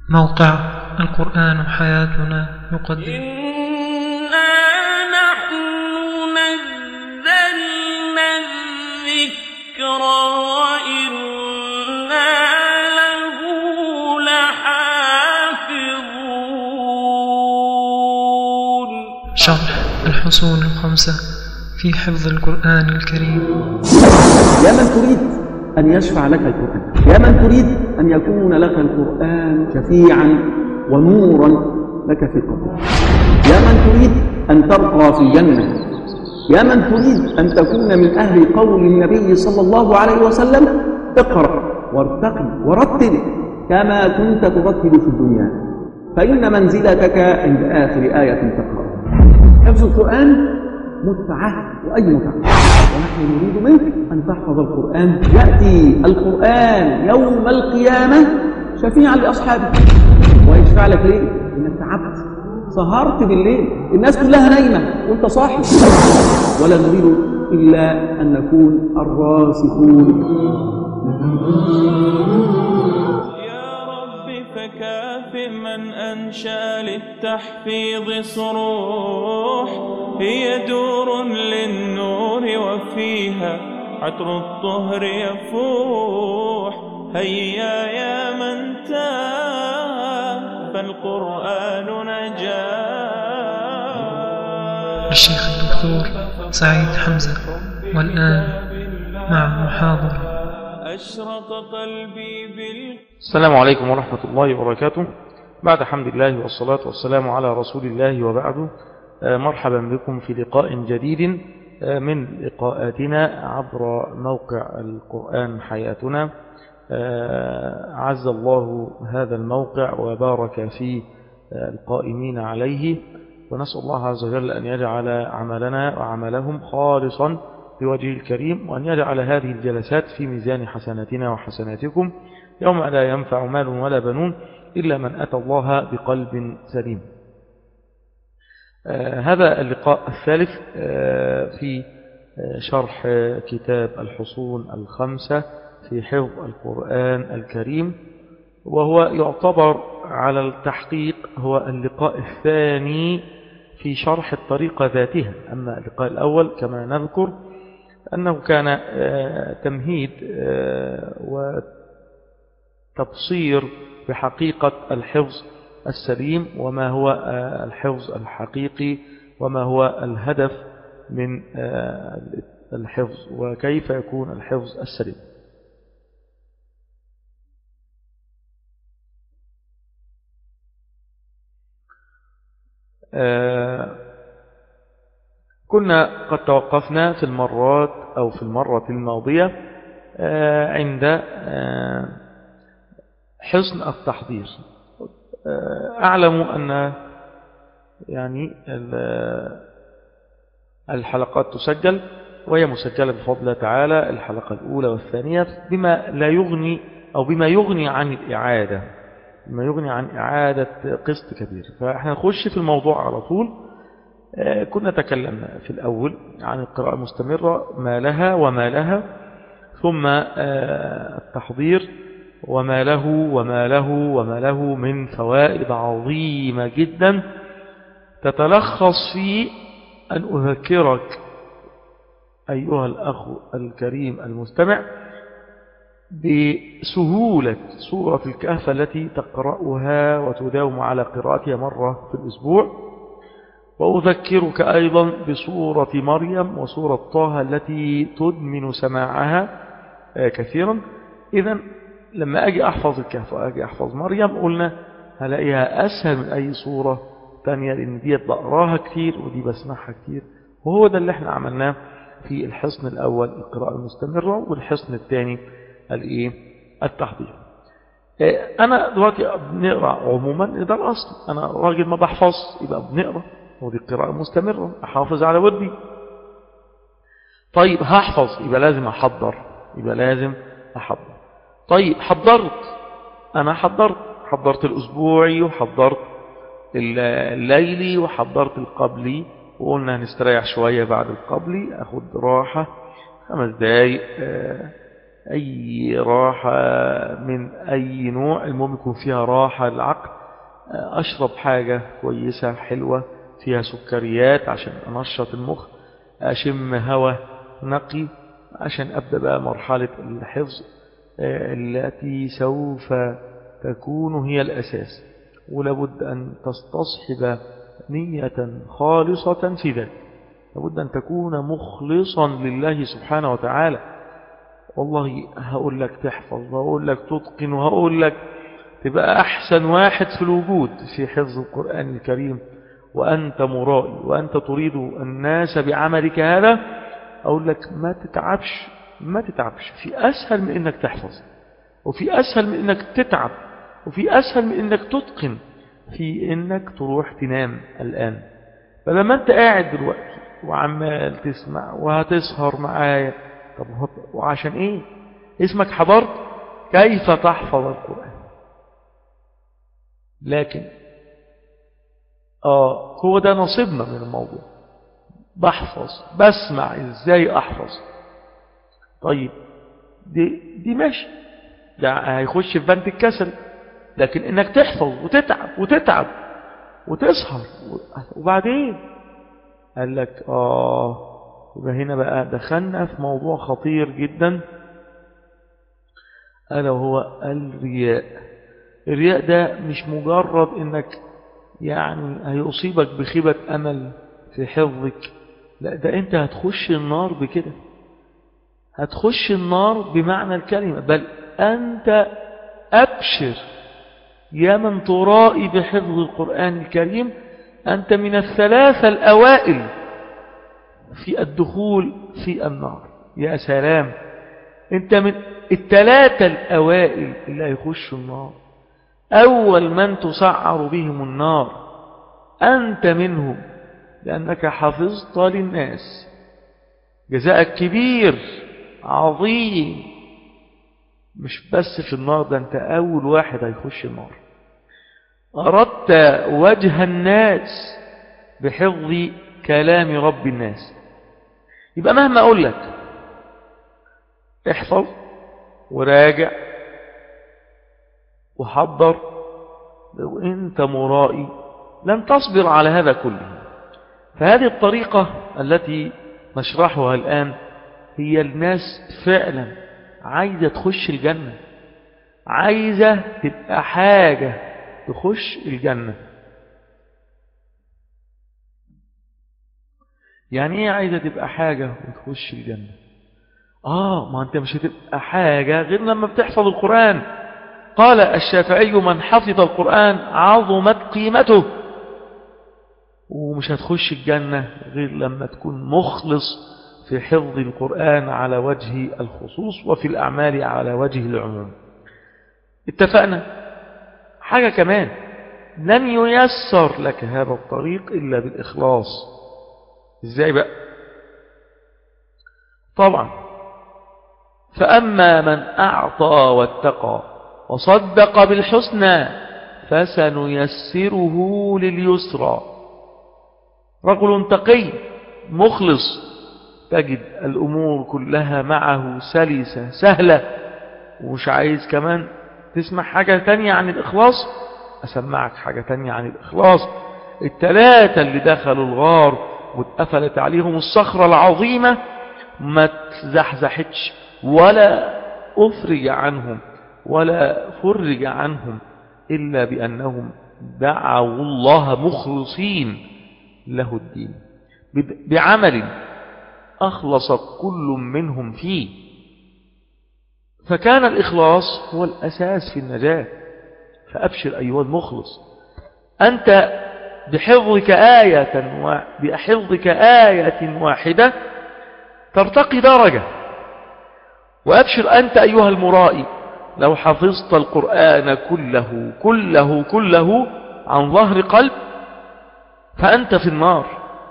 موقع القرآن حياتنا يقدم إنا نحن نزلنا الذكر وإنا له لحافظون شرح الحصول الخمسة في حفظ القرآن الكريم يا من تريد أن يشفع لك القرآن يا من تريد أن يكون لك القرآن شفيعا ونورا لك في القبر يا من تريد أن ترقى في الجنة يا من تريد أن تكون من أهل قول النبي صلى الله عليه وسلم اقرأ وارتقي ورتل كما كنت ترتل في الدنيا فإن منزلتك عند آخر آية تقرأ حفظ القرآن متعة وأي متعة ونحن نريد منك أن تحفظ القرآن يأتي القرآن يوم القيامة شفيعا لأصحابه ويشفع لك ليه؟ إنك تعبت سهرت بالليل الناس كلها نايمة وانت صاحي ولا نريد إلا أن نكون الراسخون يا رب فكاف من أنشأ للتحفيظ صروح هي دور للنور وفيها عطر الطهر يفوح هيا يا من تاه فالقرآن نجاه الشيخ الدكتور سعيد حمزة والآن مع محاضرة أشرق قلبي بال السلام عليكم ورحمة الله وبركاته بعد حمد الله والصلاة والسلام على رسول الله وبعد آه، مرحبا بكم في لقاء جديد آه، من لقاءاتنا عبر موقع القرآن حياتنا آه، عز الله هذا الموقع وبارك في آه، القائمين عليه ونسأل الله عز وجل أن يجعل عملنا وعملهم خالصا بوجهه الكريم وأن يجعل هذه الجلسات في ميزان حسناتنا وحسناتكم يوم لا ينفع مال ولا بنون إلا من أتى الله بقلب سليم آه، هذا اللقاء الثالث آه، في آه، شرح آه، كتاب الحصول الخمسة في حفظ القرآن الكريم وهو يعتبر على التحقيق هو اللقاء الثاني في شرح الطريقة ذاتها أما اللقاء الأول كما نذكر أنه كان آه، تمهيد آه، وتبصير بحقيقة الحفظ السليم وما هو آه، الحفظ الحقيقي وما هو الهدف من آه، الحفظ وكيف يكون الحفظ السليم آه، كنا قد توقفنا في المرات أو في المرة الماضية آه، عند آه، حسن التحضير آه، أعلم أن يعني ال- الحلقات تسجل وهي مسجلة بفضل الله تعالى الحلقة الأولى والثانية بما لا يغني أو بما يغني عن الإعادة بما يغني عن إعادة قسط كبير فإحنا نخش في الموضوع على طول آه، كنا تكلمنا في الأول عن القراءة المستمرة ما لها وما لها ثم آه، التحضير وما له وما له وما له من فوائد عظيمة جدا تتلخص في أن أذكرك أيها الأخ الكريم المستمع بسهولة سورة الكهف التي تقرأها وتداوم على قراءتها مرة في الأسبوع وأذكرك أيضا بسورة مريم وسورة طه التي تدمن سماعها آه، كثيرا إذا لما أجي أحفظ الكهف وأجي أحفظ مريم قلنا هلاقيها أسهل من أي سورة تانية لأن دي بقراها كتير ودي بسمعها كتير وهو ده اللي احنا عملناه في الحصن الأول القراءة المستمرة والحصن الثاني الإيه التحضير آه، أنا دلوقتي بنقرأ عموما ده الأصل أنا راجل ما بحفظ يبقى بنقرأ ودي قراءة مستمرة أحافظ على ودي طيب هحفظ يبقى لازم أحضر يبقى لازم أحضر طيب حضرت أنا حضرت حضرت الأسبوعي وحضرت الليلي وحضرت القبلي وقلنا هنستريح شوية بعد القبلي أخد راحة خمس دقايق آه، أي راحة من أي نوع المهم يكون فيها راحة العقل أشرب حاجة كويسة حلوة فيها سكريات عشان أنشط المخ أشم هواء نقي عشان أبدأ بقى مرحلة الحفظ التي سوف تكون هي الأساس ولابد أن تستصحب نية خالصة في ذلك لابد أن تكون مخلصا لله سبحانه وتعالى والله هقول لك تحفظ وهقول لك تتقن وهقول لك تبقى أحسن واحد في الوجود في حفظ القرآن الكريم وأنت مرائي وأنت تريد الناس بعملك هذا أقول لك ما تتعبش ما تتعبش في أسهل من إنك تحفظ وفي أسهل من إنك تتعب وفي أسهل من إنك تتقن في إنك تروح تنام الآن فلما أنت قاعد دلوقتي وعمال تسمع وهتسهر معايا طب وعشان إيه اسمك حضرت كيف تحفظ القرآن لكن آه هو ده نصيبنا من الموضوع بحفظ بسمع ازاي احفظ طيب دي, دي ماشي ده هيخش في بنت الكسل لكن انك تحفظ وتتعب وتتعب وتسهر وبعدين قال لك اه يبقى هنا بقى دخلنا في موضوع خطير جدا ألا وهو الرياء الرياء ده مش مجرد انك يعني هيصيبك بخيبة أمل في حفظك لا ده أنت هتخش النار بكده هتخش النار بمعنى الكلمة بل أنت أبشر يا من ترائي بحفظ القرآن الكريم أنت من الثلاثة الأوائل في الدخول في النار يا سلام أنت من الثلاثة الأوائل اللي هيخشوا النار أول من تسعر بهم النار أنت منهم لأنك حفظت للناس جزاءك كبير عظيم مش بس في النار ده أنت أول واحد هيخش النار أردت وجه الناس بحفظ كلام رب الناس يبقى مهما أقول لك احفظ وراجع وحضر لو أنت مرائي لن تصبر على هذا كله فهذه الطريقة التي نشرحها الآن هي الناس فعلا عايزة تخش الجنة عايزة تبقى حاجة تخش الجنة يعني ايه عايزة تبقى حاجة وتخش الجنة آه ما أنت مش هتبقى حاجة غير لما بتحفظ القرآن قال الشافعي من حفظ القرآن عظمت قيمته ومش هتخش الجنة غير لما تكون مخلص في حفظ القرآن على وجه الخصوص وفي الأعمال على وجه العموم اتفقنا حاجة كمان لن ييسر لك هذا الطريق إلا بالإخلاص إزاي بقى طبعا فأما من أعطى واتقى وصدق بالحسنى فسنيسره لليسرى رجل تقي مخلص تجد الأمور كلها معه سلسة سهلة ومش عايز كمان تسمع حاجة تانية عن الإخلاص أسمعك حاجة تانية عن الإخلاص التلاتة اللي دخلوا الغار واتقفلت عليهم الصخرة العظيمة ما تزحزحتش ولا أفرج عنهم ولا فرج عنهم إلا بأنهم دعوا الله مخلصين له الدين بعمل أخلص كل منهم فيه فكان الإخلاص هو الأساس في النجاة فأبشر أيها المخلص أنت بحفظك آية بحفظك آية واحدة ترتقي درجة وأبشر أنت أيها المرائي لو حفظت القرآن كله كله كله عن ظهر قلب فأنت في النار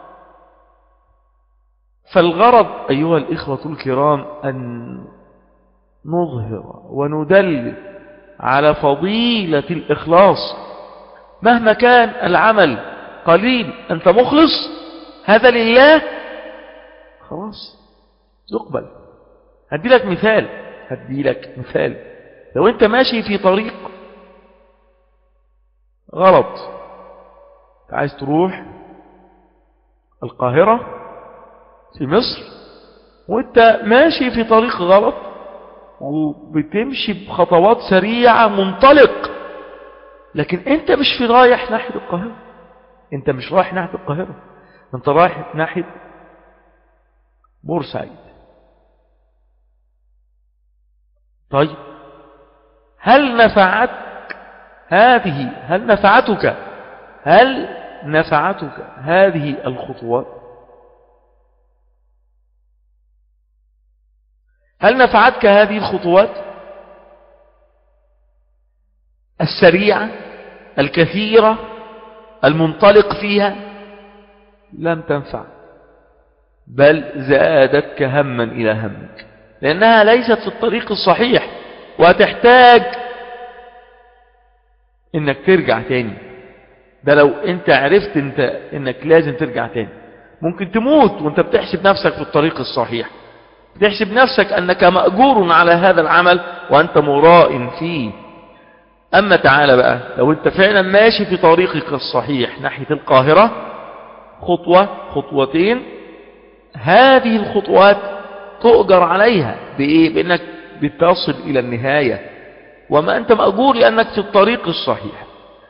فالغرض أيها الإخوة الكرام أن نظهر وندلل على فضيلة الإخلاص مهما كان العمل قليل أنت مخلص هذا لله خلاص يقبل هدي لك مثال هدي لك مثال لو انت ماشي في طريق غلط عايز تروح القاهرة في مصر وانت ماشي في طريق غلط وبتمشي بخطوات سريعة منطلق لكن انت مش في رايح ناحية القاهرة انت مش رايح ناحية القاهرة انت رايح ناحية بورسعيد طيب هل نفعتك هذه هل نفعتك هل نفعتك هذه الخطوات هل نفعتك هذه الخطوات السريعة الكثيرة المنطلق فيها لم تنفع بل زادتك هما إلى همك لأنها ليست في الطريق الصحيح وتحتاج انك ترجع تاني ده لو انت عرفت انت انك لازم ترجع تاني ممكن تموت وانت بتحسب نفسك في الطريق الصحيح بتحسب نفسك انك مأجور على هذا العمل وانت مراء فيه اما تعالى بقى لو انت فعلا ماشي في طريقك الصحيح ناحية القاهرة خطوة خطوتين هذه الخطوات تؤجر عليها بإيه؟ بأنك بتصل إلى النهاية وما أنت مأجور لأنك في الطريق الصحيح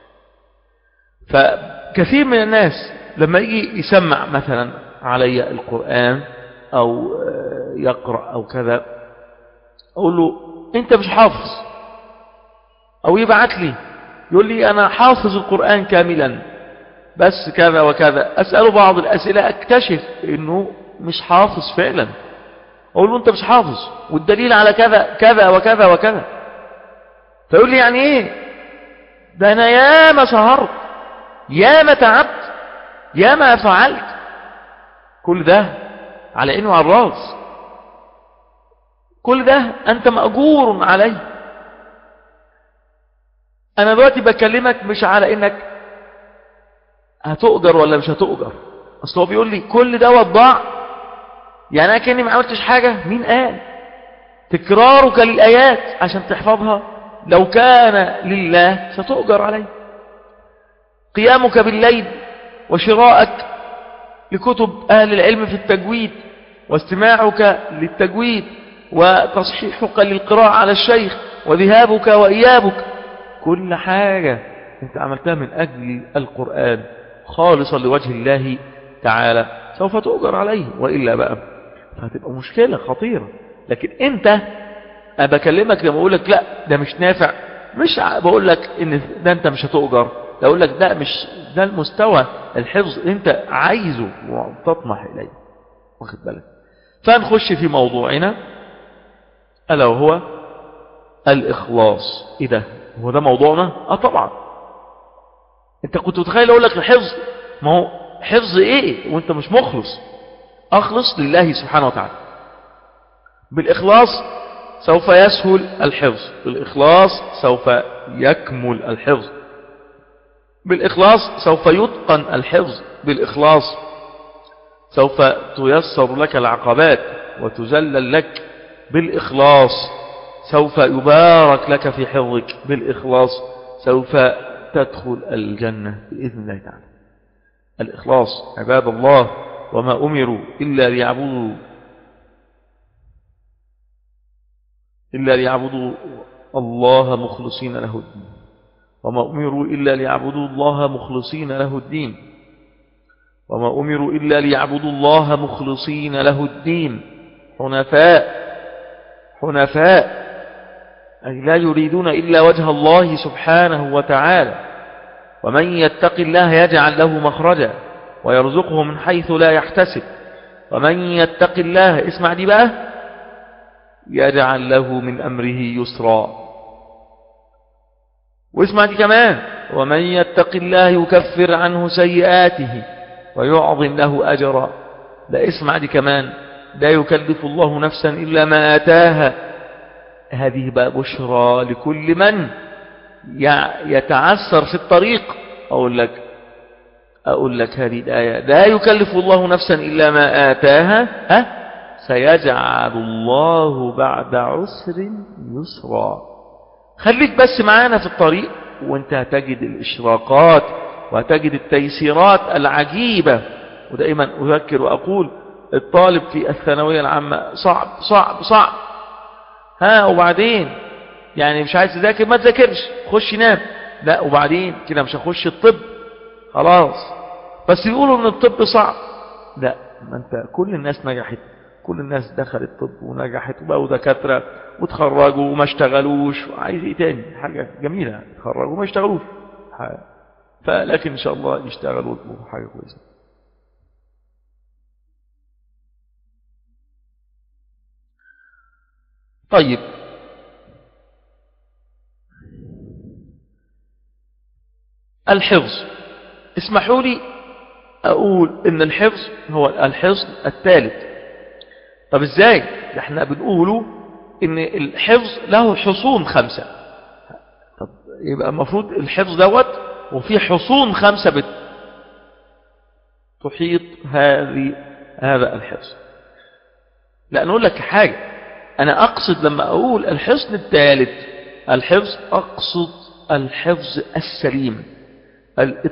فكثير من الناس لما يجي يسمع مثلا علي القرآن أو يقرأ أو كذا أقول له أنت مش حافظ أو يبعت لي يقول لي أنا حافظ القرآن كاملا بس كذا وكذا أسأله بعض الأسئلة أكتشف أنه مش حافظ فعلا أقول له أنت مش حافظ والدليل على كذا كذا وكذا وكذا فيقول لي يعني إيه ده أنا ياما سهرت ياما تعبت ياما فعلت كل ده على عيني وعلى الراس كل ده أنت مأجور عليه أنا دلوقتي بكلمك مش على إنك هتؤجر ولا مش هتؤجر أصل هو بيقول لي كل ده وضاع يعني أنا كأني ما عملتش حاجة مين قال تكرارك للآيات عشان تحفظها لو كان لله ستؤجر عليه قيامك بالليل وشراءك لكتب أهل العلم في التجويد واستماعك للتجويد وتصحيحك للقراءة على الشيخ وذهابك وإيابك كل حاجة انت عملتها من أجل القرآن خالصا لوجه الله تعالى سوف تؤجر عليه وإلا بقى فهتبقى مشكلة خطيرة لكن انت بكلمك لما اقول لك لا ده مش نافع مش بقول لك ان ده انت مش هتؤجر ده اقول لك ده مش ده المستوى الحفظ اللي انت عايزه وتطمح اليه واخد بالك فنخش في موضوعنا الا وهو الاخلاص ايه ده هو ده موضوعنا اه طبعا انت كنت متخيل اقول لك الحفظ ما هو حفظ ايه وانت مش مخلص اخلص لله سبحانه وتعالى بالاخلاص سوف يسهل الحفظ بالإخلاص سوف يكمل الحفظ بالإخلاص سوف يتقن الحفظ بالإخلاص سوف تيسر لك العقبات وتزلل لك بالإخلاص سوف يبارك لك في حفظك بالإخلاص سوف تدخل الجنة بإذن الله تعالى الإخلاص عباد الله وما أمروا إلا ليعبدوا إلا ليعبدوا الله مخلصين له الدين وما أمروا إلا ليعبدوا الله مخلصين له الدين وما أمروا إلا ليعبدوا الله مخلصين له الدين حنفاء حنفاء أي لا يريدون إلا وجه الله سبحانه وتعالى ومن يتق الله يجعل له مخرجا ويرزقه من حيث لا يحتسب ومن يتق الله اسمع دي بقى يجعل له من أمره يسرا واسمع دي كمان ومن يتق الله يكفر عنه سيئاته ويعظم له أجرا لا اسمع دي كمان لا يكلف الله نفسا إلا ما آتاها هذه بقى بشرى لكل من يتعسر في الطريق أقول لك أقول لك هذه الآية لا يكلف الله نفسا إلا ما آتاها ها سيجعل الله بعد عسر يسرا خليك بس معانا في الطريق وانت هتجد الإشراقات وهتجد التيسيرات العجيبة ودائما أذكر وأقول الطالب في الثانوية العامة صعب صعب صعب ها وبعدين يعني مش عايز تذاكر ما تذاكرش خش نام لا وبعدين كده مش هخش الطب خلاص بس يقولوا ان الطب صعب لا ما انت كل الناس نجحت كل الناس دخلت طب ونجحت وبقوا دكاترة وتخرجوا وما اشتغلوش عايز ايه تاني حاجة جميلة تخرجوا وما اشتغلوش حاجة. فلكن ان شاء الله يشتغلوا حاجة كويسة طيب الحفظ اسمحوا لي أقول إن الحفظ هو الحصن الثالث طب إزاي احنا بنقوله إن الحفظ له حصون خمسة طب يبقى المفروض الحفظ دوت وفي حصون خمسة بت تحيط هذه هذا الحفظ لا نقول لك حاجة أنا أقصد لما أقول الحصن الثالث الحفظ أقصد الحفظ السليم الإط...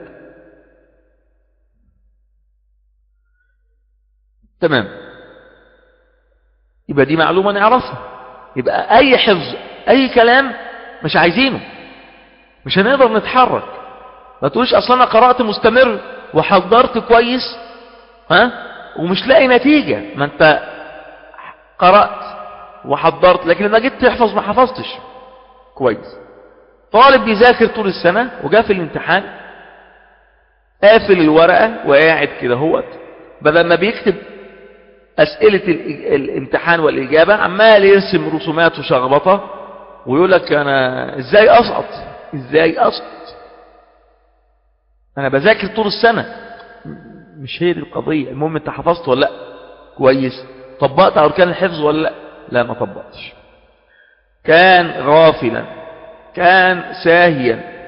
تمام يبقى دي معلومة نعرفها يبقى أي حفظ أي كلام مش عايزينه مش هنقدر نتحرك ما تقولش أصلا أنا قرأت مستمر وحضرت كويس ها ومش لاقي نتيجة ما أنت قرأت وحضرت لكن لما جيت تحفظ ما حفظتش كويس طالب بيذاكر طول السنة وجاء في الامتحان قافل الورقة وقاعد كده هوت بدل ما بيكتب أسئلة الامتحان والإجابة عمال يرسم رسومات وشغبطة ويقول لك أنا إزاي أسقط إزاي أسقط أنا بذاكر طول السنة مش هي دي القضية المهم أنت حفظت ولا لا كويس طبقت أركان الحفظ ولا لا لا ما طبقتش كان غافلا كان ساهيا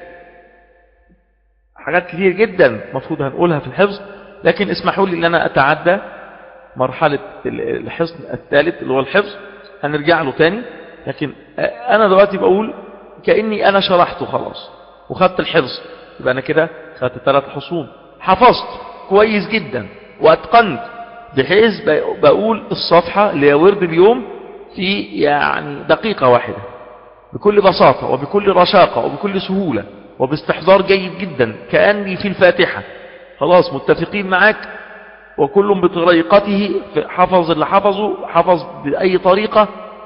حاجات كتير جدا مفروض هنقولها في الحفظ لكن اسمحوا لي ان انا اتعدى مرحلة الحصن الثالث اللي هو الحفظ هنرجع له تاني لكن انا دلوقتي بقول كأني انا شرحته خلاص وخدت الحفظ يبقى انا كده خدت ثلاث حصون حفظت كويس جدا واتقنت بحيث بقول الصفحة اللي هي ورد اليوم في يعني دقيقة واحدة بكل بساطة وبكل رشاقة وبكل سهولة وباستحضار جيد جدا كأني في الفاتحة خلاص متفقين معاك وكل بطريقته حفظ اللي حفظه حفظ بأي طريقة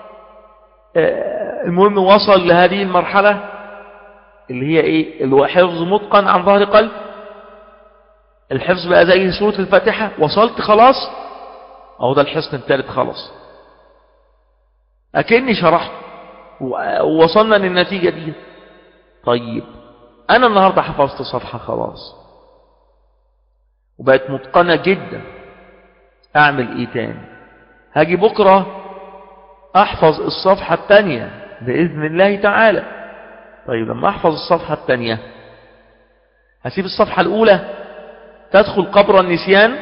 المهم وصل لهذه المرحلة اللي هي ايه اللي هو حفظ متقن عن ظهر قلب الحفظ بقى زي سورة الفاتحة وصلت خلاص اهو ده الحصن الثالث خلاص أكني شرحت ووصلنا للنتيجة دي طيب أنا النهاردة حفظت صفحة خلاص وبقت متقنة جدا أعمل إيه تاني هاجي بكرة أحفظ الصفحة التانية بإذن الله تعالى طيب لما أحفظ الصفحة التانية هسيب الصفحة الأولى تدخل قبر النسيان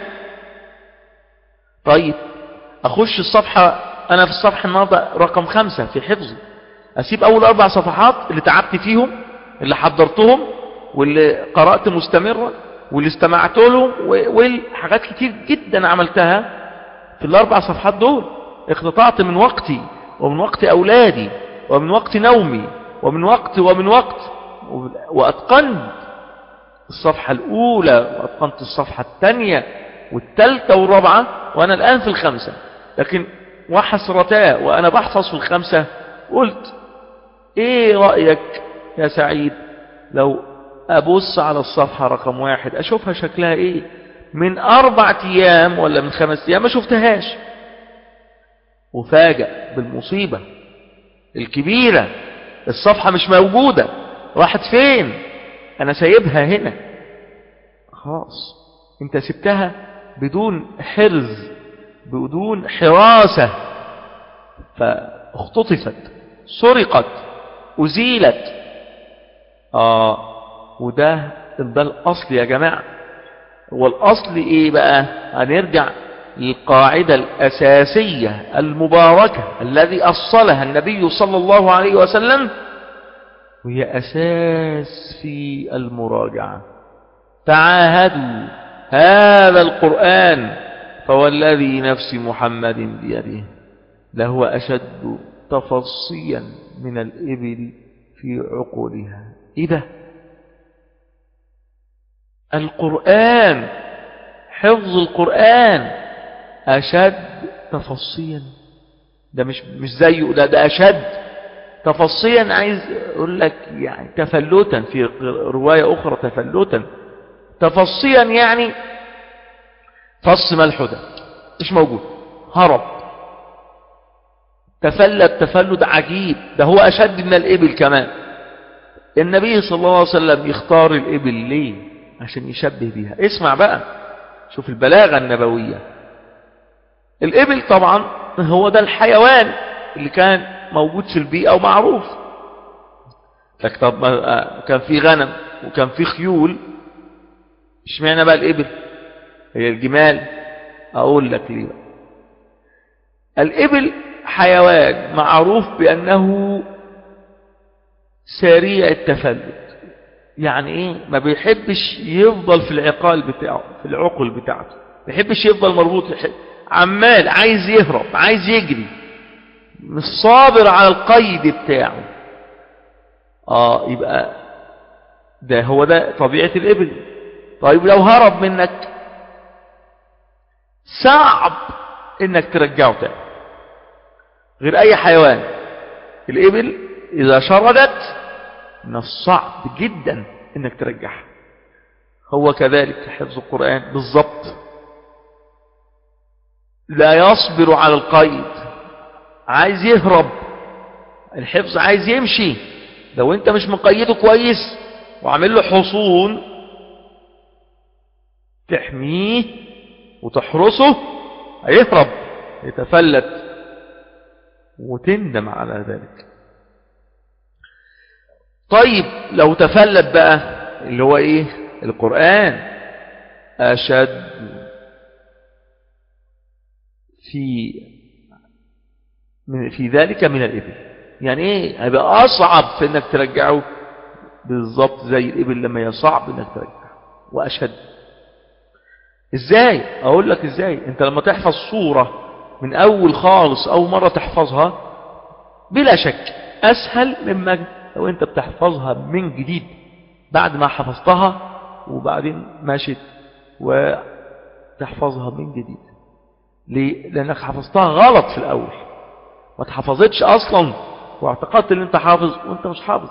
طيب أخش الصفحة أنا في الصفحة النهاردة رقم خمسة في حفظي أسيب أول أربع صفحات اللي تعبت فيهم اللي حضرتهم واللي قرأت مستمرا واللي استمعت لهم والحاجات كتير جدا عملتها في الأربع صفحات دول اقتطعت من وقتي ومن وقت أولادي ومن وقت نومي ومن وقت ومن وقت وأتقنت الصفحة الأولى وأتقنت الصفحة الثانية والثالثة والرابعة وأنا الآن في الخمسة لكن وحسرتا وأنا بحفظ في الخمسة قلت إيه رأيك يا سعيد لو أبص على الصفحة رقم واحد أشوفها شكلها إيه من أربع أيام ولا من خمس أيام ما شفتهاش وفاجأ بالمصيبة الكبيرة الصفحة مش موجودة راحت فين أنا سايبها هنا خلاص انت سبتها بدون حرز بدون حراسة فاختطفت سرقت أزيلت آه وده ده الأصل يا جماعة والأصل إيه بقى هنرجع القاعدة الأساسية المباركة الذي أصلها النبي صلى الله عليه وسلم وهي أساس في المراجعة تعاهدوا هذا القرآن فوالذي نفس محمد بيده لهو أشد تفصيا من الإبل في عقولها إيه ده القرآن حفظ القرآن أشد تفصيا ده مش مش زيه ده ده أشد تفصيا عايز أقول لك يعني تفلتا في رواية أخرى تفلتا تفصيا يعني فص ملح ده مش موجود هرب تفلت تفلت عجيب ده هو أشد من الإبل كمان النبي صلى الله عليه وسلم يختار الإبل ليه عشان يشبه بيها اسمع بقى شوف البلاغة النبوية الإبل طبعا هو ده الحيوان اللي كان موجود في البيئة ومعروف لك طب ما كان في غنم وكان في خيول اشمعنى بقى الإبل هي الجمال أقول لك ليه بقى الإبل حيوان معروف بأنه سريع التفلت يعني ايه ما بيحبش يفضل في العقال بتاعه في العقل بتاعته ما بيحبش يفضل مربوط عمال عايز يهرب عايز يجري مش صابر على القيد بتاعه اه يبقى ده هو ده طبيعة الإبل طيب لو هرب منك صعب انك ترجعه تاني غير اي حيوان الإبل إذا شردت من الصعب جدا انك ترجعها هو كذلك حفظ القرآن بالضبط لا يصبر على القيد عايز يهرب الحفظ عايز يمشي لو انت مش مقيده كويس وعامل له حصون تحميه وتحرسه هيهرب يتفلت وتندم على ذلك طيب لو تفلت بقى اللي هو ايه القرآن أشد في من في ذلك من الإبل يعني ايه هيبقى أصعب في انك ترجعه بالضبط زي الإبل لما يصعب انك ترجعه وأشد ازاي اقول لك ازاي انت لما تحفظ صورة من اول خالص اول مرة تحفظها بلا شك اسهل مما لو انت بتحفظها من جديد بعد ما حفظتها وبعدين ماشت وتحفظها من جديد ليه؟ لانك حفظتها غلط في الاول ما تحفظتش اصلا واعتقدت ان انت حافظ وانت مش حافظ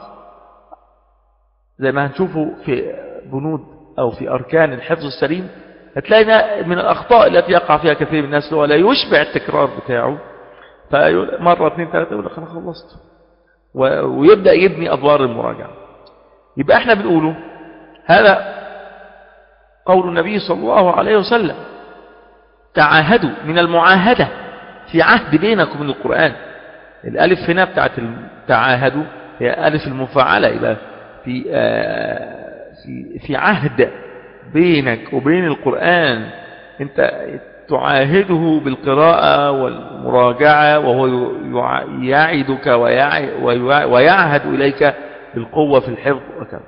زي ما هنشوفه في بنود او في اركان الحفظ السليم هتلاقي من الاخطاء التي يقع فيها كثير من الناس هو لا يشبع التكرار بتاعه فمرة اثنين ثلاثة يقول لك انا خلصت ويبدأ يبني أدوار المراجعة يبقى احنا بنقوله هذا قول النبي صلى الله عليه وسلم تعاهدوا من المعاهدة في عهد بينكم من القرآن الألف هنا بتاعت تعاهدوا هي ألف المفعلة يبقى في, في, في عهد بينك وبين القرآن انت تعاهده بالقراءة والمراجعة وهو يعدك ويعهد إليك بالقوة في الحفظ وكذا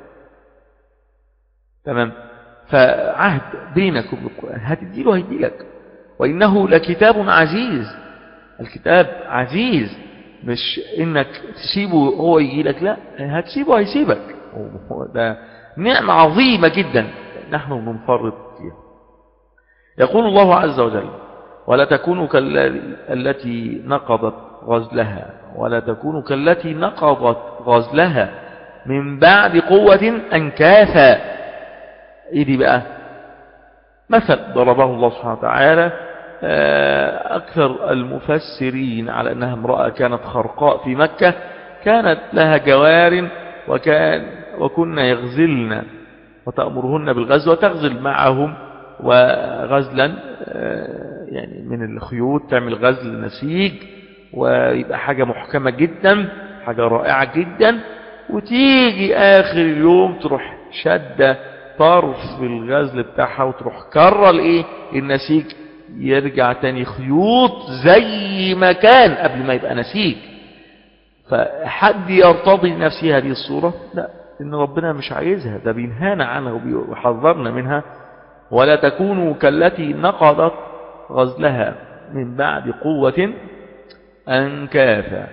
تمام فعهد بينكم بالقرآن هتديله هيديلك وإنه لكتاب عزيز الكتاب عزيز مش إنك تسيبه هو يجيلك لا هتسيبه هيسيبك ده نعمة عظيمة جدا نحن بنفرط فيها يقول الله عز وجل ولا تكونوا كالتي نقضت غزلها ولا تكونوا كالتي نقضت غزلها من بعد قوة أنكاثا إيه دي بقى مثل ضربه الله سبحانه وتعالى أكثر المفسرين على أنها امرأة كانت خرقاء في مكة كانت لها جوار وكان وكنا يغزلن وتأمرهن بالغزل وتغزل معهم وغزلا يعني من الخيوط تعمل غزل نسيج ويبقى حاجة محكمة جدا حاجة رائعة جدا وتيجي آخر اليوم تروح شدة طرف الغزل بتاعها وتروح كرر الايه النسيج يرجع تاني خيوط زي ما كان قبل ما يبقى نسيج فحد يرتضي لنفسه هذه الصورة لا إن ربنا مش عايزها ده بينهانا عنها ويحذرنا منها ولا تكونوا كالتي نقضت غزلها من بعد قوة أنكافا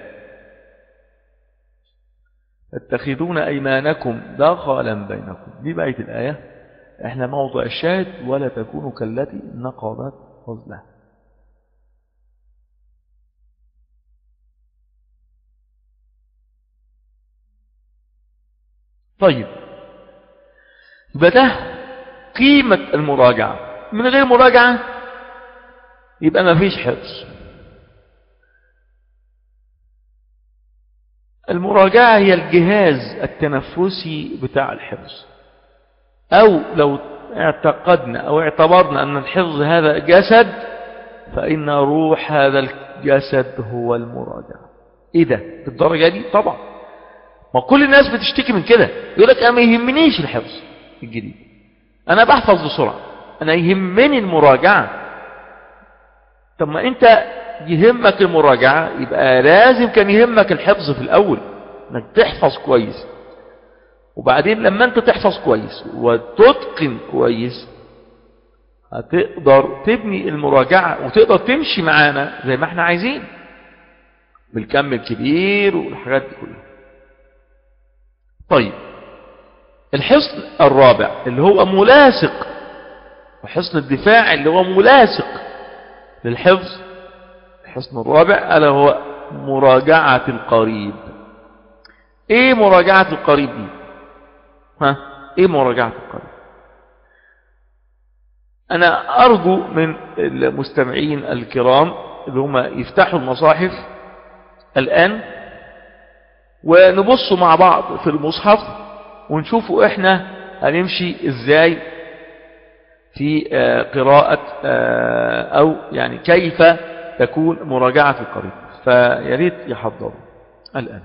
تتخذون أيمانكم دخلا بينكم دي بقية الآية احنا موضع الشاهد ولا تكونوا كالتي نقضت غزلها طيب يبقى ده قيمة المراجعة من غير مراجعة يبقى ما فيش حفظ المراجعة هي الجهاز التنفسي بتاع الحفظ أو لو اعتقدنا أو اعتبرنا أن الحفظ هذا جسد فإن روح هذا الجسد هو المراجعة إيه ده بالدرجة دي طبعا ما كل الناس بتشتكي من كده يقول لك أنا ما يهمنيش الحفظ الجديد أنا بحفظ بسرعة أنا يهمني المراجعة طب ما أنت يهمك المراجعة يبقى لازم كان يهمك الحفظ في الأول انك تحفظ كويس وبعدين لما انت تحفظ كويس وتتقن كويس هتقدر تبني المراجعة وتقدر تمشي معانا زي ما احنا عايزين بالكم الكبير والحاجات دي كلها طيب الحصن الرابع اللي هو ملاصق وحصن الدفاع اللي هو ملاصق للحفظ الحصن الرابع ألا هو مراجعة القريب ايه مراجعة القريب دي ها ايه مراجعة القريب انا ارجو من المستمعين الكرام اللي هم يفتحوا المصاحف الان ونبصوا مع بعض في المصحف ونشوفوا احنا هنمشي ازاي في قراءة او يعني كيف تكون مراجعة القريب فياريت يحضروا الآن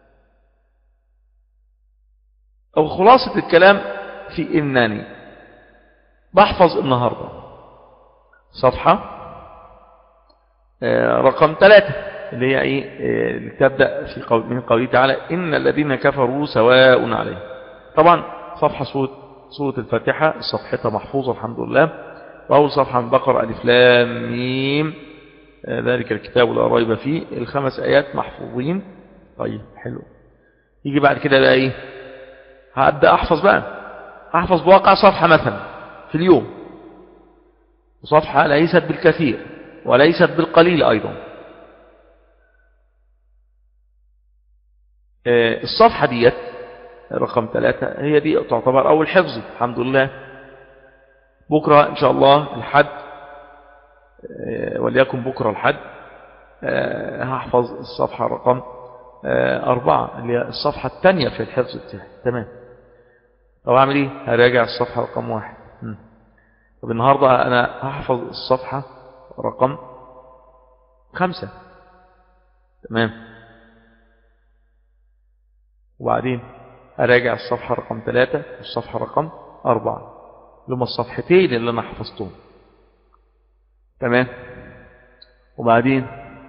أو خلاصة الكلام في إنني بحفظ النهاردة صفحة رقم ثلاثة اللي هي إيه اللي تبدأ في قول من قوله تعالى إن الذين كفروا سواء عليهم طبعا صفحة سورة, سورة الفاتحة صفحتها محفوظة الحمد لله وأول صفحة من بقرة ألف لام ميم ذلك الكتاب لا ريب فيه الخمس آيات محفوظين طيب حلو يجي بعد كده بقى ايه هبدأ احفظ بقى احفظ بواقع صفحة مثلا في اليوم وصفحة ليست بالكثير وليست بالقليل ايضا الصفحة ديت رقم ثلاثة هي دي تعتبر اول حفظ الحمد لله بكرة ان شاء الله الحد وليكن بكرة الحد هحفظ الصفحة رقم أربعة اللي هي الصفحة الثانية في الحفظ بتاعي تمام طب أعمل إيه هراجع الصفحة رقم واحد طب النهاردة أنا هحفظ الصفحة رقم خمسة تمام وبعدين أراجع الصفحة رقم ثلاثة والصفحة رقم أربعة لما الصفحتين اللي أنا حفظتهم تمام وبعدين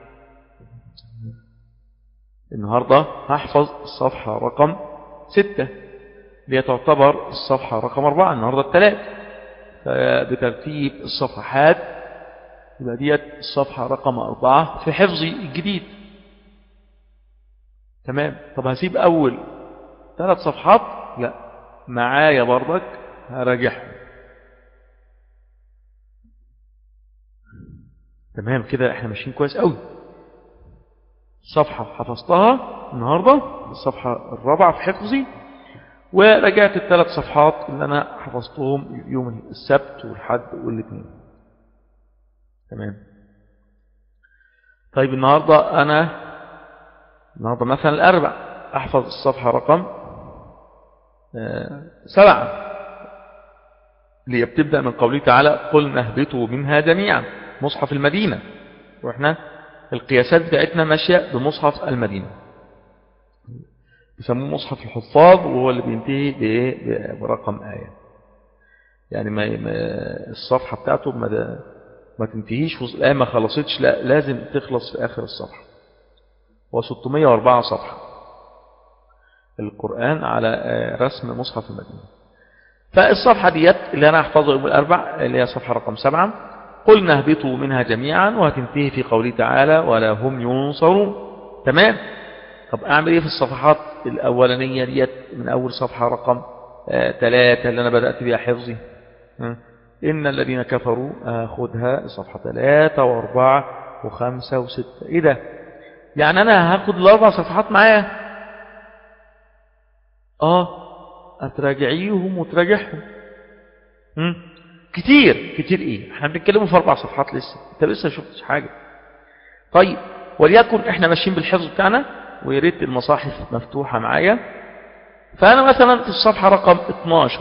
النهاردة هحفظ الصفحة رقم ستة اللي تعتبر الصفحة رقم أربعة النهاردة الثلاث فبترتيب الصفحات يبقى ديت الصفحة رقم أربعة في حفظي الجديد تمام طب هسيب أول ثلاث صفحات لا معايا برضك هراجعهم تمام كده احنا ماشيين كويس قوي صفحة حفظتها النهاردة الصفحة الرابعة في حفظي ورجعت الثلاث صفحات اللي أنا حفظتهم يوم السبت والحد والاثنين تمام طيب النهاردة أنا النهاردة مثلا الأربع أحفظ الصفحة رقم سبعة اللي بتبدأ من قوله تعالى قلنا اهبطوا منها جميعا مصحف المدينة وإحنا القياسات بتاعتنا ماشية بمصحف المدينة يسموه مصحف الحفاظ وهو اللي بينتهي برقم آية يعني ما الصفحة بتاعته ما تنتهيش وص- الآية ما خلصتش لا لازم تخلص في آخر الصفحة هو 604 صفحة القرآن على آه، رسم مصحف المدينة فالصفحة ديت اللي أنا أحفظه يوم الأربع اللي هي صفحة رقم سبعة قلنا اهبطوا منها جميعا وهتنتهي في قوله تعالى ولا هم ينصرون تمام طب أعمل إيه في الصفحات الأولانية ديت من أول صفحة رقم آه، ثلاثة اللي أنا بدأت بها حفظي ها؟ إن الذين كفروا أخذها صفحة ثلاثة وأربعة وخمسة وستة إيه ده يعني أنا هاخد الأربع صفحات معايا آه أتراجعيهم وتراجعهم هم؟ كتير كتير إيه احنا بنتكلموا في أربع صفحات لسه أنت لسه شفتش حاجة طيب وليكن احنا ماشيين بالحفظ بتاعنا ويا ريت المصاحف مفتوحة معايا فأنا مثلا في الصفحة رقم 12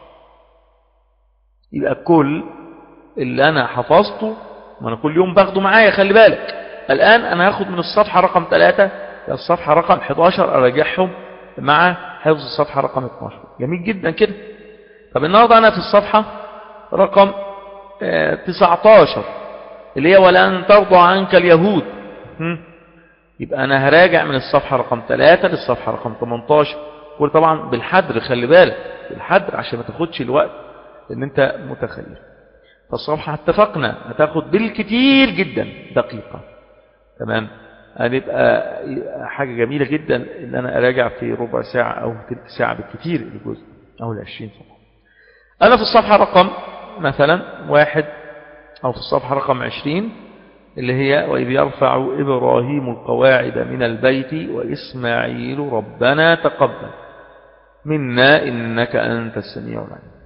يبقى كل اللي أنا حفظته ما أنا كل يوم باخده معايا خلي بالك الآن أنا هاخد من الصفحة رقم 3 الصفحة رقم 11 أراجعهم مع حفظ الصفحة رقم 12 جميل جدا كده طب النهاردة أنا في الصفحة رقم آه، 19 اللي هي ولن ترضى عنك اليهود هم؟ يبقى أنا هراجع من الصفحة رقم 3 للصفحة رقم 18 كل طبعا بالحدر خلي بالك بالحدر عشان ما تاخدش الوقت ان انت متخيل فالصفحة اتفقنا هتاخد بالكتير جدا دقيقة تمام هنبقى حاجة جميلة جدا ان انا اراجع في ربع ساعة او تلت ساعة بالكتير الجزء او العشرين صفحة انا في الصفحة رقم مثلا واحد او في الصفحة رقم عشرين اللي هي وإذ يرفع إبراهيم القواعد من البيت وإسماعيل ربنا تقبل منا إنك أنت السميع العليم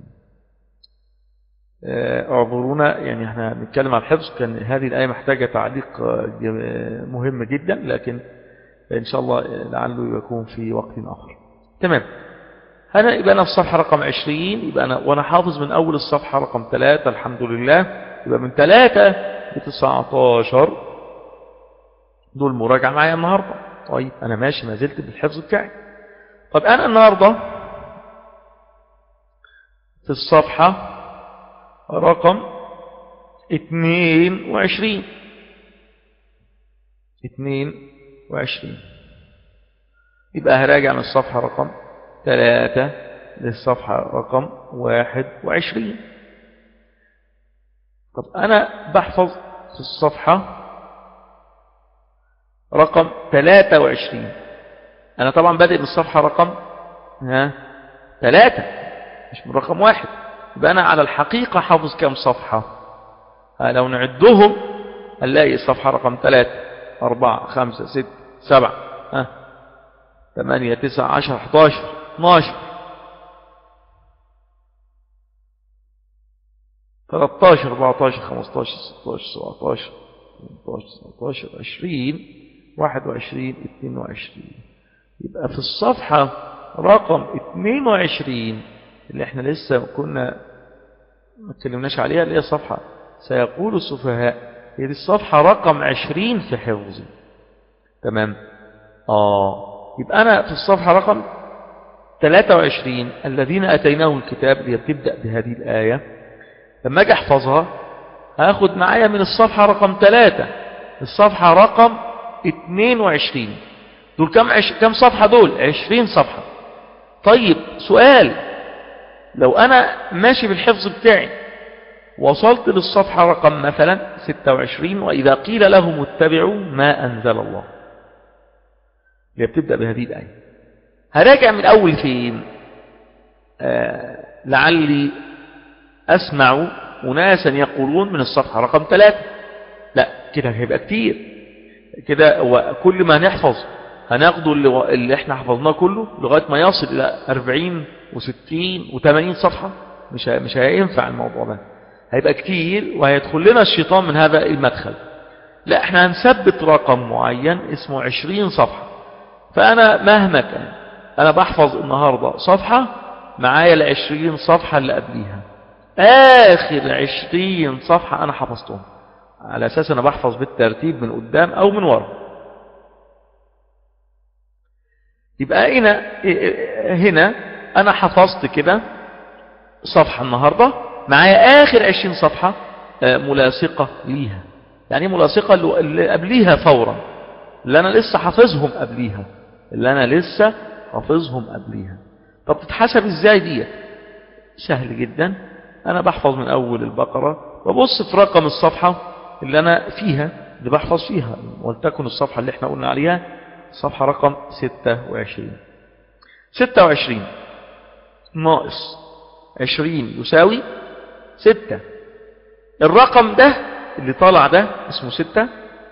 آه، اعذرونا يعني احنا بنتكلم عن الحفظ كان هذه الآية محتاجة تعليق آه، جم- مهم جدا لكن إن شاء الله لعله يكون في وقت آخر تمام أنا يبقى أنا في الصفحة رقم 20 يبقى أنا وأنا حافظ من أول الصفحة رقم 3 الحمد لله يبقى من 3 ل 19 دول مراجعة معايا النهاردة طيب أنا ماشي ما زلت بالحفظ بتاعي طب أنا النهاردة في الصفحة رقم 22 22 يبقى هراجع من الصفحة رقم 3 للصفحة رقم 21 طب أنا بحفظ في الصفحة رقم 23 أنا طبعا بادئ بالصفحة رقم ها 3 مش من رقم واحد يبقى أنا على الحقيقة حافظ كم صفحة ها لو نعدهم هنلاقي الصفحة رقم 3 4 5 6 7 ها 8 9 10 11 12 13 14 15 16 17 18 19 20 21 22 يبقى في الصفحة رقم 22 اللي احنا لسه كنا ما اتكلمناش عليها اللي هي الصفحة سيقول السفهاء هي دي الصفحة رقم 20 في حفظي تمام آه يبقى أنا في الصفحة رقم 23 الذين أتيناهم الكتاب اللي بتبدأ بهذه الآية لما أجي أحفظها هاخد معايا من الصفحة رقم 3 الصفحة رقم 22 دول كم, عش... كم صفحة دول 20 صفحة طيب سؤال لو أنا ماشي بالحفظ بتاعي وصلت للصفحة رقم مثلا 26 وإذا قيل لهم اتبعوا ما أنزل الله اللي بتبدأ بهذه الآية هراجع من أول فين آه لعلي أسمع أناسا يقولون من الصفحة رقم ثلاثة لا كده هيبقى كتير كده وكل ما نحفظ هناخده اللي, اللي احنا حفظناه كله لغاية ما يصل إلى 40 و60 و80 صفحة مش مش هينفع الموضوع ده هيبقى كتير وهيدخل لنا الشيطان من هذا المدخل لا احنا هنثبت رقم معين اسمه 20 صفحة فأنا مهما كان أنا بحفظ النهاردة صفحة معايا العشرين صفحة اللي قبليها آخر عشرين صفحة أنا حفظتهم على أساس أنا بحفظ بالترتيب من قدام أو من ورا يبقى هنا هنا أنا حفظت كده صفحة النهاردة معايا آخر عشرين صفحة آه، ملاصقة ليها يعني إيه ملاصقة اللي- اللي قبليها فورا اللي أنا لسه حافظهم قبليها اللي أنا لسه حافظهم قبليها طب تتحسب إزاي ديت سهل جدا أنا بحفظ من أول البقرة وبص في رقم الصفحة اللي أنا فيها اللي بحفظ فيها ولتكن الصفحة اللي احنا قلنا عليها صفحة رقم 26 26 ناقص 20 يساوي 6 الرقم ده اللي طالع ده اسمه 6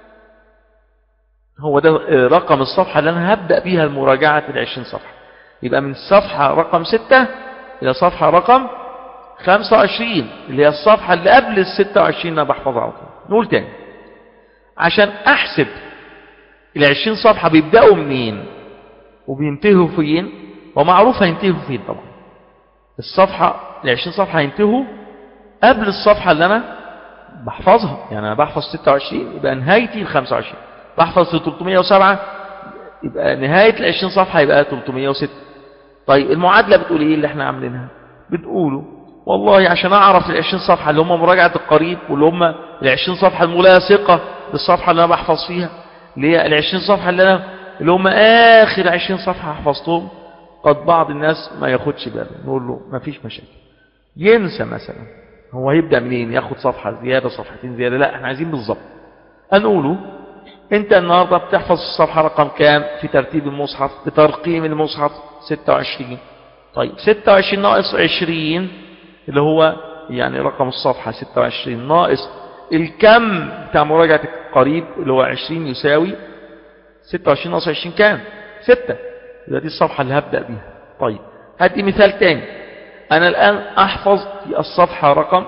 هو ده آه، رقم الصفحة اللي أنا هبدأ بيها المراجعة العشرين صفحة يبقى من الصفحة رقم 6 إلى صفحة رقم 25 اللي هي الصفحة اللي قبل ال 26 أنا بحفظها على طول نقول تاني عشان أحسب العشرين صفحة بيبدأوا منين وبينتهوا فين ومعروف هينتهوا فين طبعا الصفحة العشرين صفحة هينتهوا قبل الصفحة اللي أنا بحفظها يعني أنا بحفظ 26 يبقى نهايتي ال 25 بحفظ في 307 يبقى نهاية ال 20 صفحة يبقى 306 طيب المعادلة بتقول إيه اللي احنا عاملينها بتقولوا والله عشان أعرف ال 20 صفحة اللي هم مراجعة القريب واللي هم ال 20 صفحة الملاصقة للصفحة اللي أنا بحفظ فيها اللي هي ال 20 صفحة اللي أنا اللي هم آخر 20 صفحة حفظتهم قد بعض الناس ما ياخدش باله نقول له ما فيش مشاكل ينسى مثلا هو هيبدأ منين ياخد صفحة زيادة صفحتين زيادة لا احنا عايزين بالظبط هنقوله انت النهاردة بتحفظ الصفحة رقم كام في ترتيب المصحف بترقيم المصحف 26 طيب 26 ناقص 20 اللي هو يعني رقم الصفحة 26 ناقص الكم بتاع مراجعة القريب اللي هو 20 يساوي 26 ناقص 20 كام 6 يبقى دي الصفحة اللي هبدأ بيها طيب هدي مثال تاني أنا الآن أحفظ في الصفحة رقم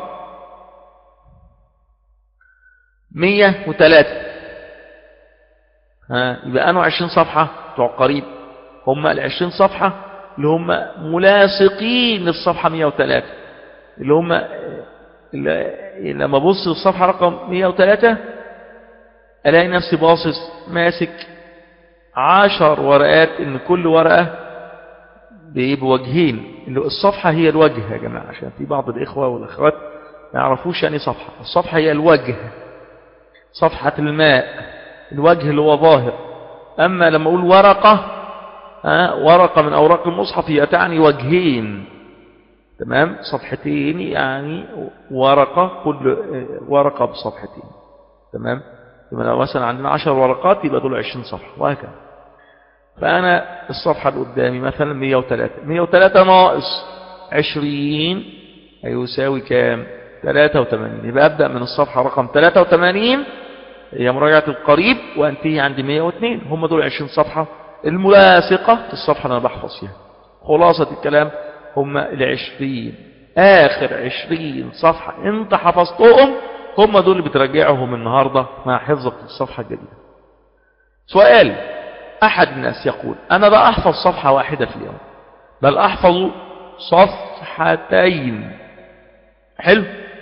103 ها يبقى أنا 20 صفحة بتوع قريب هم ال 20 صفحة اللي هم ملاصقين للصفحة 103 اللي هم اللي لما ببص للصفحة رقم 103 ألاقي نفسي باصص ماسك عشر ورقات إن كل ورقة بوجهين اللي الصفحة هي الوجه يا جماعة عشان في بعض الإخوة والأخوات ما يعرفوش يعني صفحة الصفحة هي الوجه صفحة الماء الوجه اللي هو ظاهر أما لما أقول ورقة ها ورقة من أوراق المصحف هي تعني وجهين تمام صفحتين يعني ورقة كل ورقة بصفحتين تمام يبقى لو مثلا عندنا عشر ورقات يبقى دول عشرين صفحة وهكذا فأنا الصفحة اللي قدامي مثلا 103 103 ناقص 20 هيساوي كام 83 يبقى أبدأ من الصفحة رقم 83 هي مراجعة القريب وأنتهي عند 102 هم دول 20 صفحة الملاصقة للصفحة اللي أنا بحفظ فيها خلاصة الكلام هم العشرين آخر عشرين صفحة أنت حفظتهم هم دول اللي بتراجعهم النهاردة مع حفظك للصفحة الجديدة سؤال أحد الناس يقول أنا لا أحفظ صفحة واحدة في اليوم بل أحفظ صفحتين حلو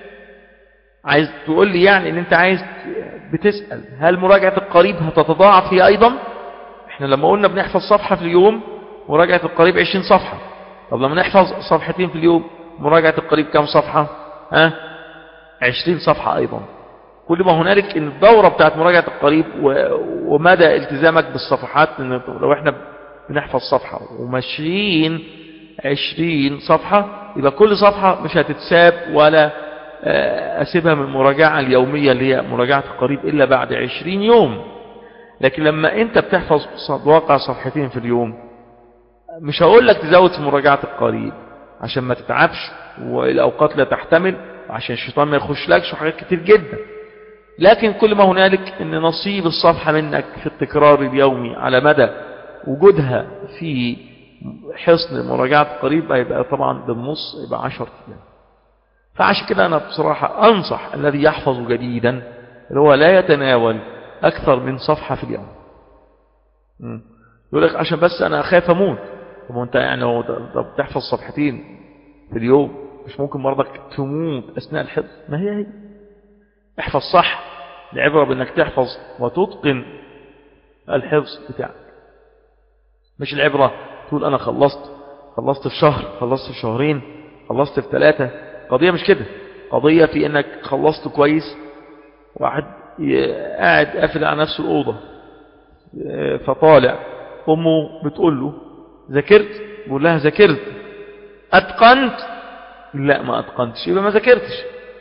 عايز تقول لي يعني ان انت عايز بتسأل هل مراجعة القريب هتتضاعف هي ايضا احنا لما قلنا بنحفظ صفحة في اليوم مراجعة القريب 20 صفحة طب لما نحفظ صفحتين في اليوم مراجعة القريب كم صفحة ها 20 صفحة ايضا كل ما هنالك ان الدورة بتاعت مراجعة القريب ومدى التزامك بالصفحات لان لو احنا بنحفظ صفحة وماشيين 20 صفحة يبقى كل صفحة مش هتتساب ولا أسيبها من المراجعة اليومية اللي هي مراجعة القريب إلا بعد 20 يوم لكن لما أنت بتحفظ واقع صفحتين في اليوم مش هقول لك تزود في مراجعة القريب عشان ما تتعبش والأوقات لا تحتمل عشان الشيطان ما يخش لكش وحاجات كتير جدا لكن كل ما هنالك ان نصيب الصفحة منك في التكرار اليومي على مدى وجودها في حصن مراجعة القريب هيبقى طبعا بالنص يبقى 10 ايام فعشان كده أنا بصراحة أنصح الذي يحفظ جديدا اللي هو لا يتناول أكثر من صفحة في اليوم يقول لك عشان بس أنا أخاف أموت طب أنت يعني لو بتحفظ صفحتين في اليوم مش ممكن مرضك تموت أثناء الحفظ ما هي هي احفظ صح العبرة بأنك تحفظ وتتقن الحفظ بتاعك مش العبرة تقول أنا خلصت خلصت في شهر خلصت في شهرين خلصت في ثلاثة قضية مش كده القضية في انك خلصت كويس واحد ي- قاعد قافل على نفسه الأوضة اه، فطالع أمه بتقول له ذاكرت بقول لها ذاكرت أتقنت لا ما أتقنتش يبقى ما ذاكرتش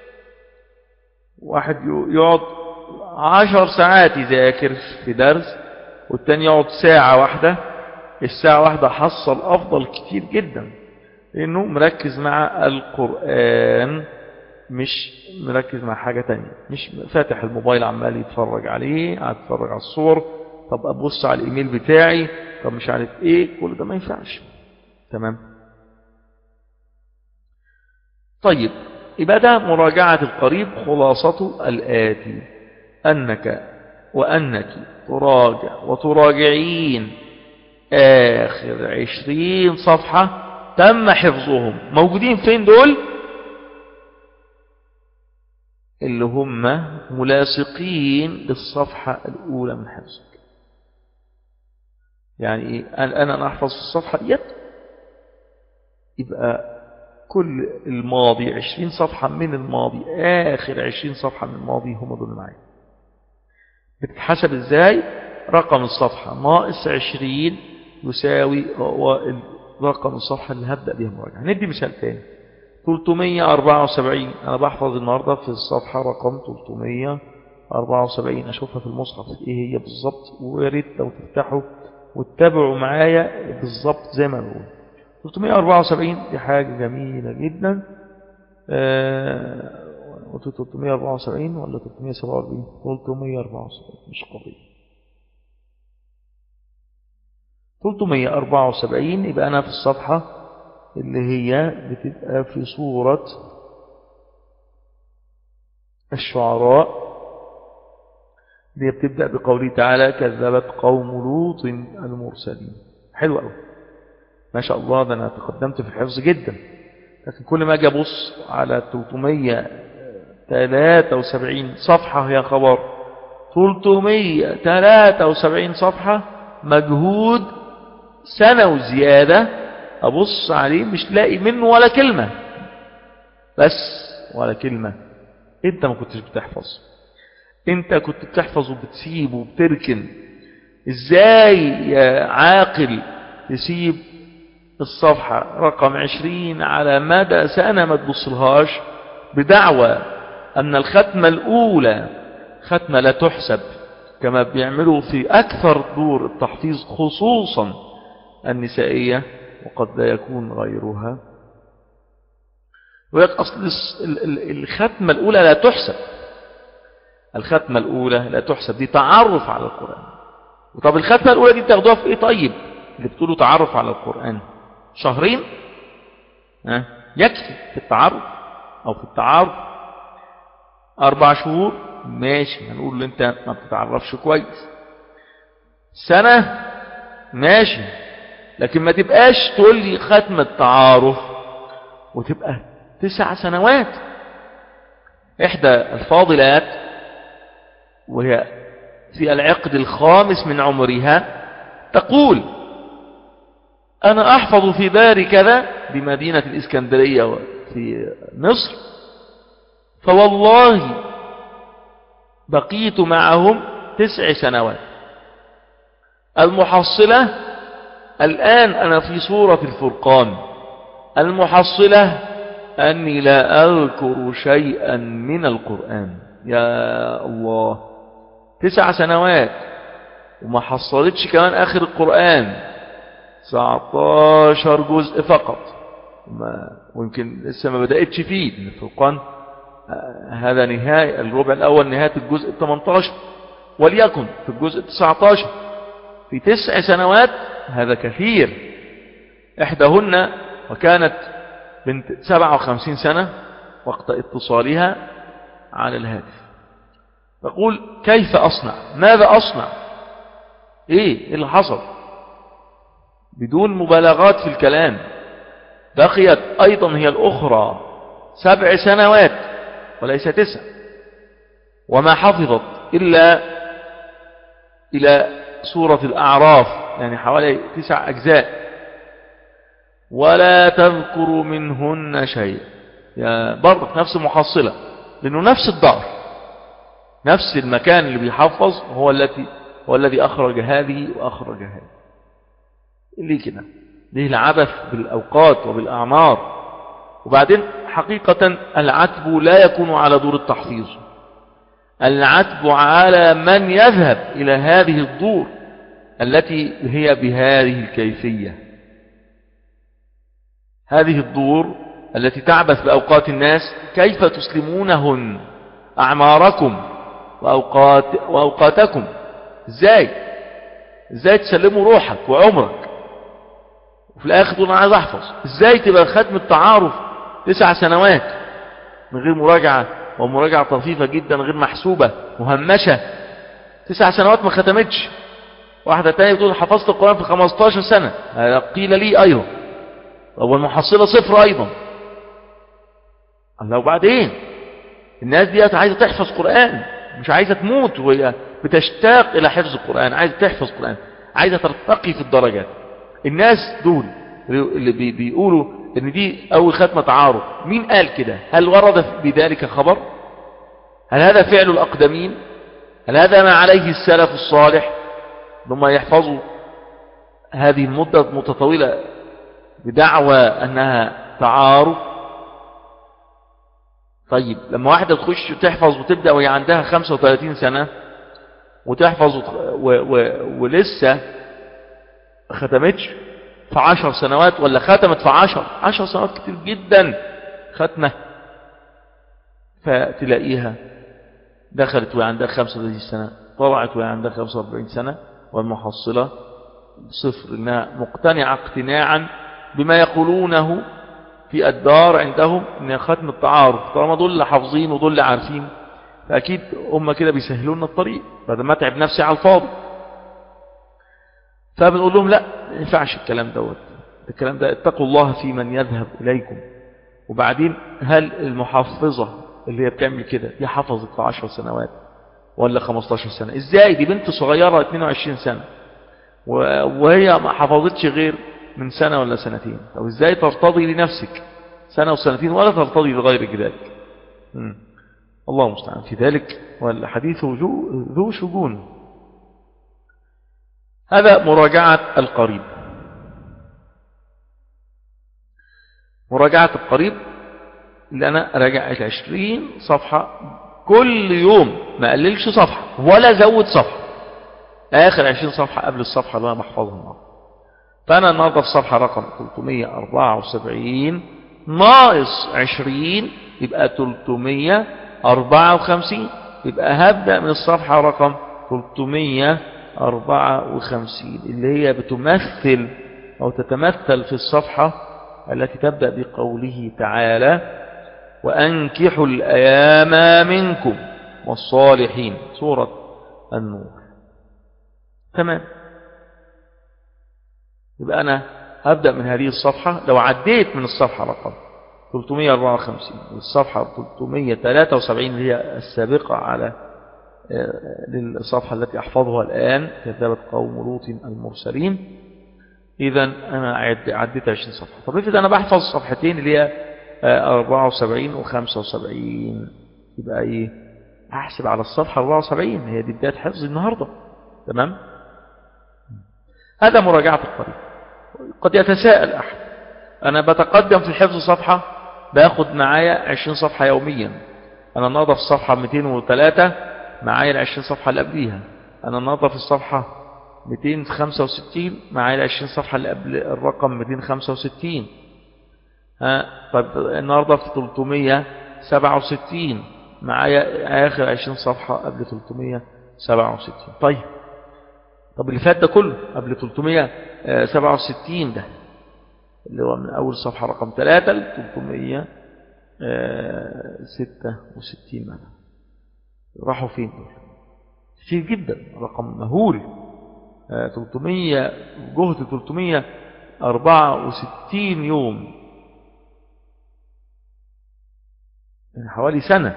واحد ي- يقعد عشر ساعات يذاكر في درس والتاني يقعد ساعة واحدة الساعة واحدة حصل أفضل كتير جدا لأنه مركز مع القرآن مش مركز مع حاجة تانية مش فاتح الموبايل عمال يتفرج عليه قاعد يتفرج على الصور طب أبص على الإيميل بتاعي طب مش عارف إيه كل ده ما ينفعش تمام طيب يبقى ده مراجعة القريب خلاصته الآتي أنك وأنك تراجع وتراجعين آخر عشرين صفحة تم حفظهم موجودين فين دول اللي هم ملاصقين للصفحة الأولى من حفظك يعني إيه أنا أنا أحفظ في الصفحة ديت يبقى كل الماضي عشرين صفحة من الماضي آخر عشرين صفحة من الماضي هم دول معايا بتتحسب إزاي رقم الصفحة ناقص عشرين يساوي رقم الصفحة اللي هبدأ بها مراجعة ندي مثال تاني 374 أنا بحفظ النهاردة في الصفحة رقم 374 أشوفها في المصحف إيه هي بالظبط ويا ريت لو تفتحوا وتتابعوا معايا بالظبط زي ما بقول 374 دي حاجة جميلة جدا آه، قلت 374 ولا 347 374 مش قضية 374 يبقى أنا في الصفحة اللي هي بتبقى في صورة الشعراء اللي بتبدأ بقوله تعالى كذبت قوم لوط المرسلين حلو قوي ما شاء الله ده أنا تقدمت في الحفظ جدا لكن كل ما أجي أبص على 373 صفحة يا خبر 373 صفحة مجهود سنة وزيادة أبص عليه مش لاقي منه ولا كلمة بس ولا كلمة انت ما كنتش بتحفظ انت كنت بتحفظ وبتسيب وبتركن ازاي يا عاقل تسيب الصفحة رقم عشرين على مدى سنة ما تبصلهاش بدعوى أن الختمة الأولى ختمة لا تحسب كما بيعملوا في أكثر دور التحفيظ خصوصا النسائية وقد لا يكون غيرها ويقول أصل الختمة الأولى لا تحسب الختمة الأولى لا تحسب دي تعرف على القرآن وطب الختمة الأولى دي بتاخدوها في إيه طيب اللي بتقولوا تعرف على القرآن شهرين ها يكفي في التعرف أو في التعارف أربع شهور ماشي هنقول له أنت ما بتتعرفش كويس سنة ماشي لكن ما تبقاش تقول لي ختمة تعارف وتبقى تسع سنوات إحدى الفاضلات وهي في العقد الخامس من عمرها تقول أنا أحفظ في دار كذا بمدينة الإسكندرية في مصر فوالله بقيت معهم تسع سنوات المحصلة الآن أنا في سورة الفرقان المحصلة أني لا أذكر شيئا من القرآن يا الله تسع سنوات وما حصلتش كمان آخر القرآن 19 جزء فقط ما ويمكن لسه ما بدأتش فيه الفرقان هذا نهاية الربع الأول نهاية الجزء 18 وليكن في الجزء 19 في تسع سنوات هذا كثير إحداهن وكانت بنت 57 سنة وقت اتصالها على الهاتف تقول كيف أصنع ماذا أصنع إيه اللي حصل بدون مبالغات في الكلام بقيت أيضا هي الأخرى سبع سنوات وليس تسع وما حفظت إلا إلى سورة الأعراف يعني حوالي تسع أجزاء ولا تذكر منهن شيء يا برضك نفس المحصلة لأنه نفس الدار نفس المكان اللي بيحفظ هو التي هو الذي أخرج هذه وأخرج هذه ليه كده ليه العبث بالأوقات وبالأعمار وبعدين حقيقة العتب لا يكون على دور التحفيظ العتب على من يذهب إلى هذه الدور التي هي بهذه الكيفية هذه الدور التي تعبث بأوقات الناس كيف تسلمونهن أعماركم وأوقات وأوقاتكم ازاي ازاي تسلموا روحك وعمرك وفي الآخر تقول أنا عايز أحفظ ازاي تبقى ختم التعارف تسع سنوات من غير مراجعة ومراجعة طفيفة جدا غير محسوبة مهمشة تسع سنوات ما ختمتش واحدة تانية بتقول حفظت القرآن في 15 سنة هذا قيل لي أيضا طب والمحصلة صفر أيضا الله وبعدين الناس دي عايزة تحفظ قرآن مش عايزة تموت وهي بتشتاق إلى حفظ القرآن عايزة تحفظ القرآن عايزة ترتقي في الدرجات الناس دول اللي بي بيقولوا ان دي اول ختمة تعارف مين قال كده هل ورد بذلك خبر هل هذا فعل الاقدمين هل هذا ما عليه السلف الصالح ثم يحفظوا هذه المدة المتطولة بدعوى انها تعارف طيب لما واحدة تخش تحفظ وتبدأ وهي عندها 35 سنة وتحفظ و و ولسه ختمتش في عشر سنوات ولا ختمت في عشر عشر سنوات كتير جدا ختمة فتلاقيها دخلت وهي عندها 35 سنة طلعت وهي عندها 45 سنة والمحصلة صفر انها مقتنعة اقتناعا بما يقولونه في الدار عندهم ان ختم التعارف طالما دول اللي حافظين ودول اللي عارفين فاكيد هم كده بيسهلوا لنا الطريق بدل ما اتعب نفسي على الفاضي فبنقول لهم لا ما ينفعش الكلام دوت الكلام ده اتقوا الله في من يذهب إليكم وبعدين هل المحفظة اللي هي بتعمل كده دي حفظت في 10 سنوات ولا 15 سنة ازاي دي بنت صغيرة 22 سنة وهي ما حفظتش غير من سنة ولا سنتين طب ازاي ترتضي لنفسك سنة وسنتين ولا ترتضي لغيرك ذلك مم. الله المستعان في ذلك والحديث ذو شجون هذا مراجعة القريب مراجعة القريب اللي أنا راجع العشرين صفحة كل يوم ما قللش صفحة ولا زود صفحة آخر عشرين صفحة قبل الصفحة اللي أنا بحفظها النهاردة فأنا النهاردة في صفحة رقم 374 ناقص 20 يبقى 354 يبقى هبدأ من الصفحة رقم 354 اللي هي بتمثل أو تتمثل في الصفحة التي تبدأ بقوله تعالى وأنكحوا الأيام منكم والصالحين سورة النور تمام يبقى أنا هبدأ من هذه الصفحة لو عديت من الصفحة رقم 354 والصفحة 373 اللي هي السابقة على للصفحة التي أحفظها الآن كذبت قوم لوط المرسلين إذا أنا عديت 20 صفحة طب افرض أنا بحفظ صفحتين اللي هي 74 و 75 يبقى إيه أحسب على الصفحة 74 هي دي بداية حفظ النهاردة تمام هذا مراجعة القريب قد يتساءل أحد أنا بتقدم في حفظ صفحة باخد معايا 20 صفحة يوميا أنا النهاردة في الصفحة 203 معايا ال 20 صفحة اللي قبليها أنا النهاردة في الصفحة 265 معايا ال 20 صفحة اللي قبل الرقم 265 ها طيب النهاردة في 367 معايا آخر 20 صفحة قبل 367 طيب طب اللي فات ده كله قبل 367 ده اللي هو من أول صفحة رقم 3 ل 366 مثلا راحوا فين دول كتير جدا رقم مهول 300 جهد 364 يوم يعني حوالي سنة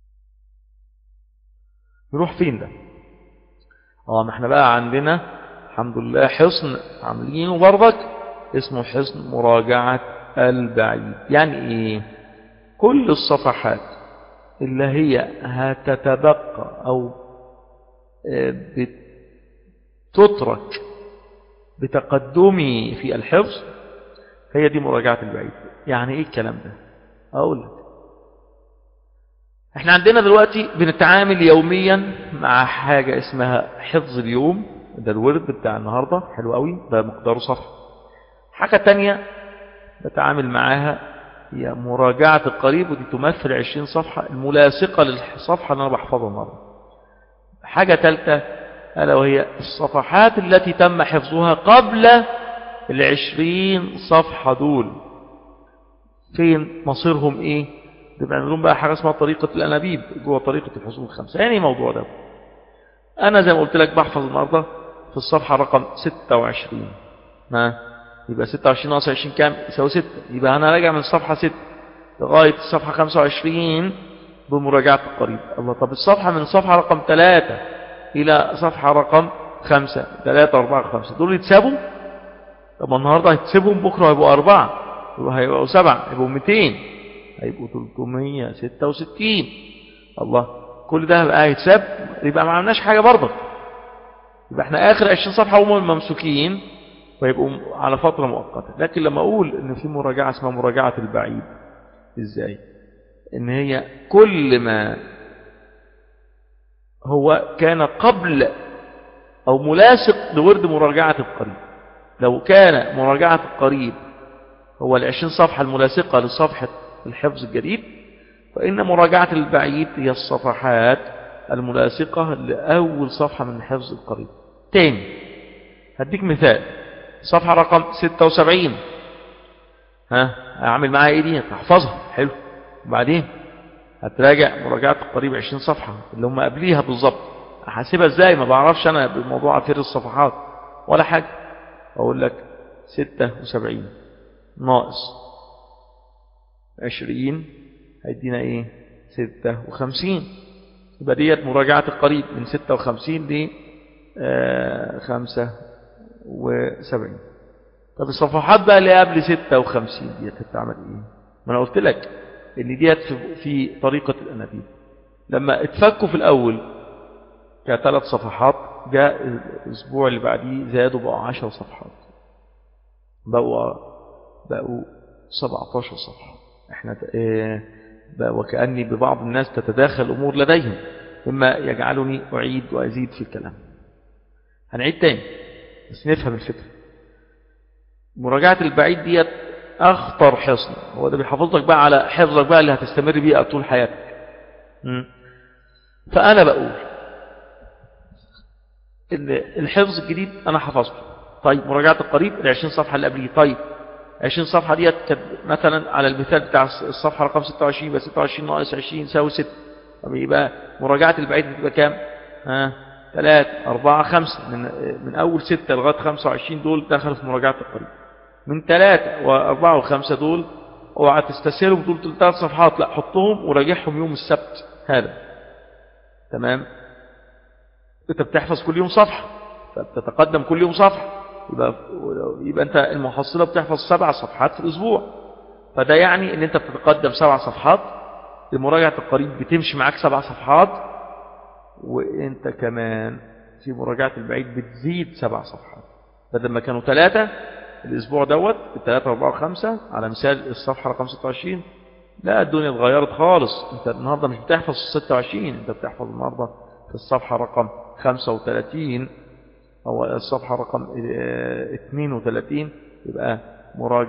نروح فين ده اه ما احنا بقى عندنا الحمد لله حصن عاملينه برضك اسمه حصن مراجعة البعيد يعني ايه كل الصفحات اللي هي هتتبقى او بتترك بتقدمي في الحفظ هي دي مراجعة البعيد يعني ايه الكلام ده اقول لك احنا عندنا دلوقتي بنتعامل يوميا مع حاجة اسمها حفظ اليوم ده الورد بتاع النهاردة حلو قوي ده مقداره صفحة حاجة تانية بتعامل معاها هي مراجعة القريب ودي تمثل 20 صفحة الملاصقة للصفحة اللي أنا بحفظها النهاردة حاجة ثالثة ألا وهي الصفحات التي تم حفظها قبل العشرين صفحة دول فين مصيرهم ايه ده بيعملون بقى حاجة اسمها طريقة الأنابيب جوه طريقة الحصول الخمسة يعني الموضوع ده أنا زي ما قلت لك بحفظ النهاردة في الصفحة رقم 26 ها يبقى 26 ناقص 20 كام يساوي 6 يبقى أنا راجع من الصفحة 6 لغاية الصفحة 25 بمراجعة القريب الله طب الصفحة من الصفحة رقم 3 إلى صفحة رقم 5 3 4 5 دول يتسابوا طب النهاردة هيتسيبهم بكرة هيبقوا أربعة هيبقوا سبعة هيبقوا 200 هيبقوا 366 الله كل ده هيبقى هيتساب يبقى ما عملناش حاجة برضه يبقى احنا آخر 20 صفحة هم ممسوكين ويبقوا على فترة مؤقتة لكن لما أقول إن في مراجعة اسمها مراجعة البعيد إزاي إن هي كل ما هو كان قبل أو ملاصق لورد مراجعة القريب لو كان مراجعة القريب هو العشرين صفحة الملاصقة لصفحة الحفظ الجديد فإن مراجعة البعيد هي الصفحات الملاصقة لأول صفحة من الحفظ القريب تاني هديك مثال صفحة رقم 76 ها أعمل معاها إيه دي هحفظها حلو وبعدين هتراجع مراجعة القريب 20 صفحة اللي هم قبليها بالظبط أحاسبها إزاي ما بعرفش أنا بالموضوع عفير الصفحات ولا حاجة أقول لك ستة وسبعين ناقص عشرين هيدينا ايه ستة وخمسين يبقى ديت مراجعة القريب من ستة وخمسين ل خمسة وسبعين طب الصفحات بقى اللي قبل ستة وخمسين ديت هتعمل ايه ما انا قلت لك ان ديت في, في طريقة الانابيب لما اتفكوا في الاول كثلاث صفحات جاء الاسبوع اللي بعديه زادوا بقوا عشر صفحات بقوا بقوا 17 صفحة احنا اه وكأني ببعض الناس تتداخل الأمور لديهم مما يجعلني أعيد وأزيد في الكلام هنعيد تاني بس نفهم الفكرة مراجعة البعيد ديت أخطر حصن هو ده بيحافظ لك بقى على حفظك بقى اللي هتستمر بيه طول حياتك م? فأنا بقول إن الحفظ الجديد أنا حفظته طيب مراجعة القريب ال 20 صفحة اللي قبليه طيب 20 صفحة ديت كانت مثلا على المثال بتاع الصفحة رقم 26 يبقى 26 ناقص 20 يساوي 6 طب يبقى مراجعة البعيد بتبقى كام؟ ها 3 4 5 من من أول 6 لغاية 25 دول دخلوا في مراجعة القريب من 3 و4 و5 دول اوعى تستسهلهم دول ثلاث صفحات لا حطهم وراجعهم يوم السبت هذا تمام انت بتحفظ كل يوم صفحة فبتتقدم كل يوم صفحة يبقى, يبقى انت المحصلة بتحفظ سبع صفحات في الاسبوع فده يعني ان انت بتتقدم سبع صفحات لمراجعة القريب بتمشي معاك سبع صفحات وانت كمان في مراجعة البعيد بتزيد سبع صفحات بدل ما كانوا ثلاثة الاسبوع دوت الثلاثة واربعة وخمسة على مثال الصفحة رقم 26 لا الدنيا اتغيرت خالص انت النهاردة مش بتحفظ 26 انت بتحفظ النهاردة في الصفحة رقم 35 أو الصفحة رقم 32 يبقى